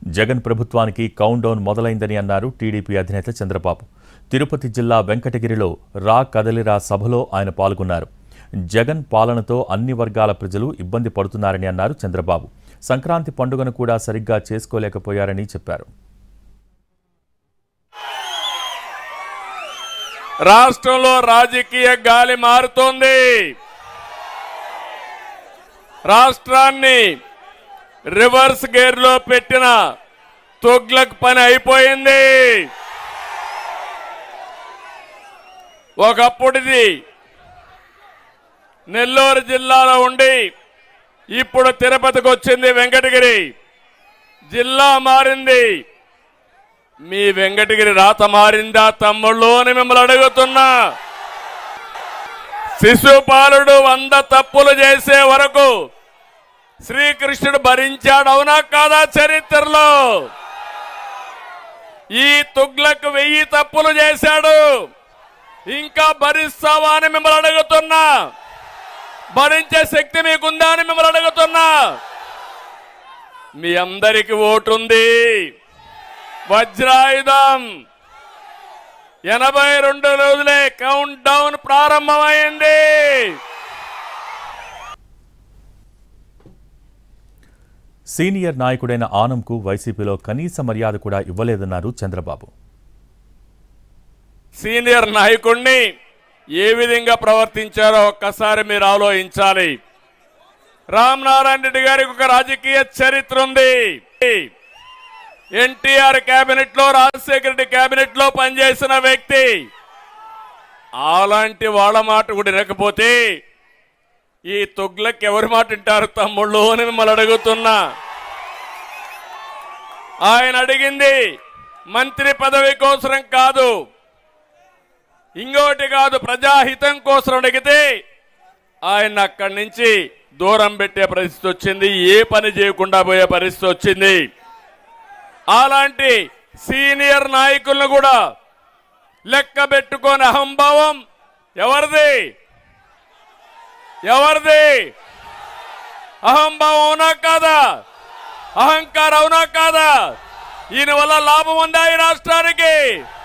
జగన్ ప్రభుత్వానికి count down మొదలైందని అన్నారు TDP అధినేత చంద్రబాబు తిరుపతి జిల్లా వెంకటగిరిలో రా కదలిరా సభలో ఆయన పాల్గొన్నారు జగన్ పాలనతో అన్ని వర్గాల ప్రజలు ఇబ్బంది పడుతున్నారని అన్నారు చంద్రబాబు సంక్రాంతి పండుగను కూడా సరిగ్గా చేసుకోలేకపోయారని చెప్పారు రాష్ట్రంలో రాజకీయ గాలి మారుతోంది రాష్ట్రాన్ని రివర్స్ గేర్ లో పెట్టిన తొగ్లక్ పని అయిపోయింది ఒకప్పుడిది నెల్లూరు జిల్లాలో ఉండి ఇప్పుడు తిరుపతికి వచ్చింది వెంకటగిరి జిల్లా మారింది మీ వెంకటగిరి రాత మారిందా తమ్ముళ్ళు అని మిమ్మల్ని అడుగుతున్నా శిశుపాలుడు వంద తప్పులు చేసే వరకు శ్రీకృష్ణుడు భరించాడు అవునా కాదా చరిత్రలో ఈ తుగ్లకు వెయ్యి తప్పులు చేశాడు ఇంకా భరిస్తావా అని మిమ్మల్ని అడుగుతున్నా భరించే శక్తి మీకుందా అని మిమ్మల్ని అడుగుతున్నా మీ అందరికి ఓటుంది వజ్రాయుధం ఎనభై రెండు రోజులే కౌంట్ డౌన్ ప్రారంభమైంది సీనియర్ నాయకుడైన ఆనంకు వైసీపీలో కనీస మర్యాద కూడా ఇవ్వలేదన్నారు చంద్రబాబు సీనియర్ నాయకుడిని ఏ విధంగా ప్రవర్తించారో ఒక్కసారి మీరు ఆలోచించాలి రామనారాయణ రెడ్డి గారికి ఒక రాజకీయ చరిత్ర ఉంది ఎన్టీఆర్ కేబినెట్ లో రాజశేఖర రెడ్డి కేబినెట్ లో పనిచేసిన వ్యక్తి అలాంటి వాళ్ళ మాట కూడా వినకపోతే ఈ తొగ్లకి ఎవరి మాట వింటారు తమ్ముళ్ళు అని మిమ్మల్ని అడుగుతున్నా ఆయన అడిగింది మంత్రి పదవి కోసరం కాదు ఇంకోటి కాదు ప్రజాహితం కోసం అడిగితే ఆయన అక్కడి నుంచి దూరం పెట్టే పరిస్థితి వచ్చింది ఏ పని చేయకుండా పోయే పరిస్థితి వచ్చింది అలాంటి సీనియర్ నాయకులను కూడా లెక్క పెట్టుకొని అహంభావం ఎవరిది ఎవరిది అహంభావం అవునా కాదా అహంకారం అవునా కాదా ఈయన వల్ల లాభం ఉందా ఈ రాష్ట్రానికి